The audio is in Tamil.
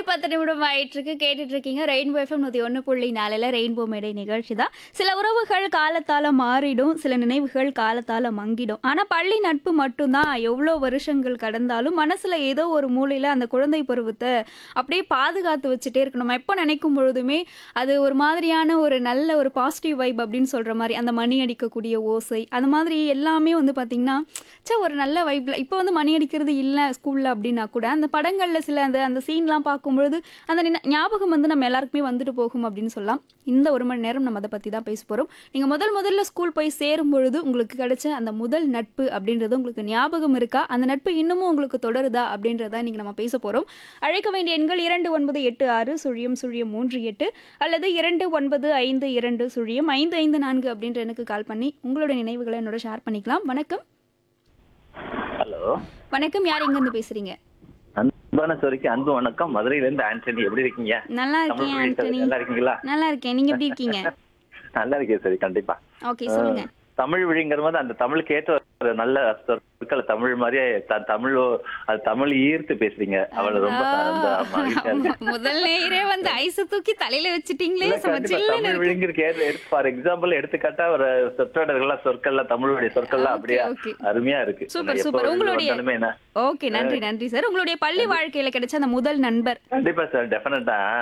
பத்து நிமிடம் ஆயிட்டு இருக்கு கேட்டுட்டு இருக்கீங்க ரெயின்போ எஃப்எம் நூத்தி ஒன்று புள்ளி நாலுல ரெயின்போ மேடை நிகழ்ச்சி தான் சில உறவுகள் காலத்தால மாறிடும் சில நினைவுகள் காலத்தால மங்கிடும் ஆனா பள்ளி நட்பு மட்டும்தான் எவ்வளோ வருஷங்கள் கடந்தாலும் மனசுல ஏதோ ஒரு மூலையில அந்த குழந்தை பருவத்தை அப்படியே பாதுகாத்து வச்சுட்டே இருக்கணும் நம்ம எப்போ நினைக்கும் பொழுதுமே அது ஒரு மாதிரியான ஒரு நல்ல ஒரு பாசிட்டிவ் வைப் அப்படின்னு சொல்ற மாதிரி அந்த மணி அடிக்கக்கூடிய ஓசை அந்த மாதிரி எல்லாமே வந்து பாத்தீங்கன்னா ச்சே ஒரு நல்ல வைப்ல இப்போ வந்து மணி அடிக்கிறது இல்லை ஸ்கூல்ல அப்படின்னா கூட அந்த படங்கள்ல சில அந்த அந்த சீன்லாம் பார்க்கும்பொழுது அந்த நின- ஞாபகம் வந்து நம்ம எல்லாருக்குமே வந்துட்டு போகும் அப்படின்னு சொல்லலாம் இந்த ஒரு மணி நேரம் நம்ம அதை பத்தி தான் பேச போறோம் நீங்க முதல் முதல்ல ஸ்கூல் போய் சேரும் பொழுது உங்களுக்கு கிடைச்ச அந்த முதல் நட்பு அப்படின்றது உங்களுக்கு ஞாபகம் இருக்கா அந்த நட்பு இன்னமும் உங்களுக்கு தொடருதா அப்படின்றத நீங்க நம்ம பேச போறோம் அழைக்க வேண்டிய எண்கள் இரண்டு ஒன்பது எட்டு ஆறு சுழியம் சுழியம் மூன்று எட்டு அல்லது இரண்டு ஒன்பது ஐந்து இரண்டு சுழியம் ஐந்து ஐந்து நான்கு அப்படின்ற எனக்கு கால் பண்ணி உங்களோட நினைவுகளை என்னோட ஷேர் பண்ணிக்கலாம் வணக்கம் ஹலோ வணக்கம் யார் எங்க இருந்து பேசுறீங்க அன்பான சொரிக்கு அன்பு வணக்கம் மதுரையில இருந்து ஆண்டனி எப்படி இருக்கீங்க நல்லா தமிழ் இருக்கேன் மொழி ஆண்டனி நல்லா இருக்கீங்களா நல்லா இருக்கேன் நீங்க எப்படி இருக்கீங்க நல்லா இருக்கேன் சரி கண்டிப்பா ஓகே சொல்லுங்க தமிழ் விழிங்கிற போது அந்த தமிழுக்கு ஏற்ற ஒரு நல்ல சொற்களை தமிழ் மாதிரியே த- தமிழ் ஓ- அது தமிழ் ஈர்த்து பேசுறீங்க அவளை ரொம்ப அந்த மகிழ்ச்சியா இருக்கு. முதல் நேரே வந்து ஐஸ் தூக்கி தலையில வச்சுட்டீங்களே இல்ல, சும்மா கண்டிப்பா சில்லுன்னு தமிழ் இருக்கு. விழிங்கிற்கு எடுத்து ஃபார் எக்ஸாம்பிள் எடுத்துக்காட்டா ஒரு சொற்றொடர்கள்லாம் சொற்கள்லாம் தமிழுடைய சொற்கள்லாம் அப்படியே okay. அருமையா இருக்கு சூப்பர், எப்ப சூப்பர். வெளில உங்களுடைய- வந்தாலுமே என்ன ஓகே நன்றி நன்றி சார் உங்களுடைய பள்ளி வாழ்க்கையில கிடைச்ச அந்த முதல் நண்பர் கண்டிப்பா சார் டெஃபினட்டா